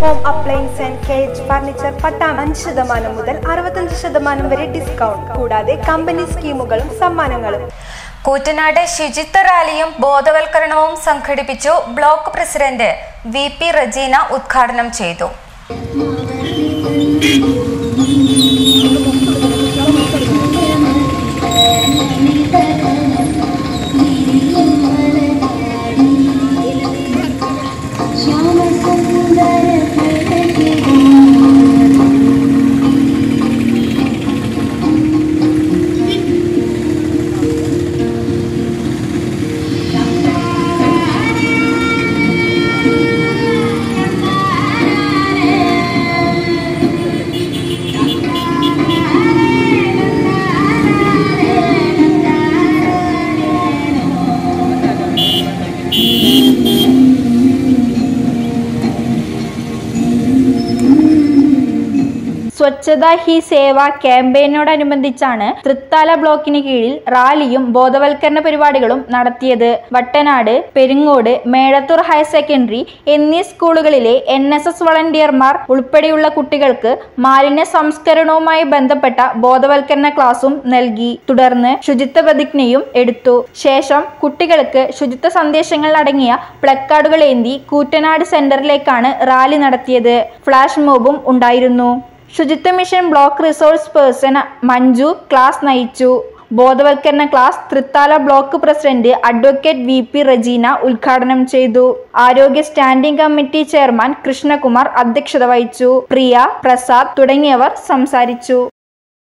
home appliances and കേജ് furniture പട്ടാം അഞ്ച് ശതമാനം മുതൽ അറുപത്തഞ്ച് ശതമാനം വരെ ഡിസ്കൗണ്ട് കൂടാതെ കമ്പനി സ്കീമുകളും സമ്മാനങ്ങളും കൂറ്റനാട് ശുചിത്വ റാലിയും ബോധവൽക്കരണവും സംഘടിപ്പിച്ചു block president V P Rajeena ഉദ്ഘാടനം ചെയ്തു സ്വച്ഛത ഹി സേവ ക്യാമ്പയിനോടനുബന്ധിച്ചാണ് തൃത്താല ബ്ലോക്കിന് കീഴിൽ റാലിയും ബോധവൽക്കരണ പരിപാടികളും നടത്തിയത് വട്ടനാട് പെരിങ്ങോട് മേഴത്തൂർ ഹയർ സെക്കൻഡറി എന്നീ സ്കൂളുകളിലെ എൻ എസ് എസ് വളണ്ടിയർമാർ ഉൾപ്പെടെയുള്ള കുട്ടികൾക്ക് മാലിന്യ സംസ്കരണവുമായി ബന്ധപ്പെട്ട ബോധവൽക്കരണ ക്ലാസും നൽകി തുടർന്ന് ശുചിത്വ പ്രതിജ്ഞയും എടുത്തു ശേഷം കുട്ടികൾക്ക് ശുചിത്വ സന്ദേശങ്ങൾ അടങ്ങിയ പ്ലക്കാർഡുകൾ ഏന്തി കൂറ്റനാട് സെന്ററിലേക്കാണ് റാലി നടത്തിയത് ഫ്ലാഷ് മോബും ഉണ്ടായിരുന്നു Suchitwa mission block resource person Manju class നയിച്ചു ബോധവൽക്കരണ class Thrithala block president advocate V P Rajeena ഉദ്ഘാടനം ചെയ്തു ആരോഗ്യ സ്റ്റാൻഡിംഗ് കമ്മിറ്റി ചെയർമാൻ കൃഷ്ണകുമാർ അധ്യക്ഷത വഹിച്ചു പ്രിയ പ്രസാദ് തുടങ്ങിയവർ സംസാരിച്ചു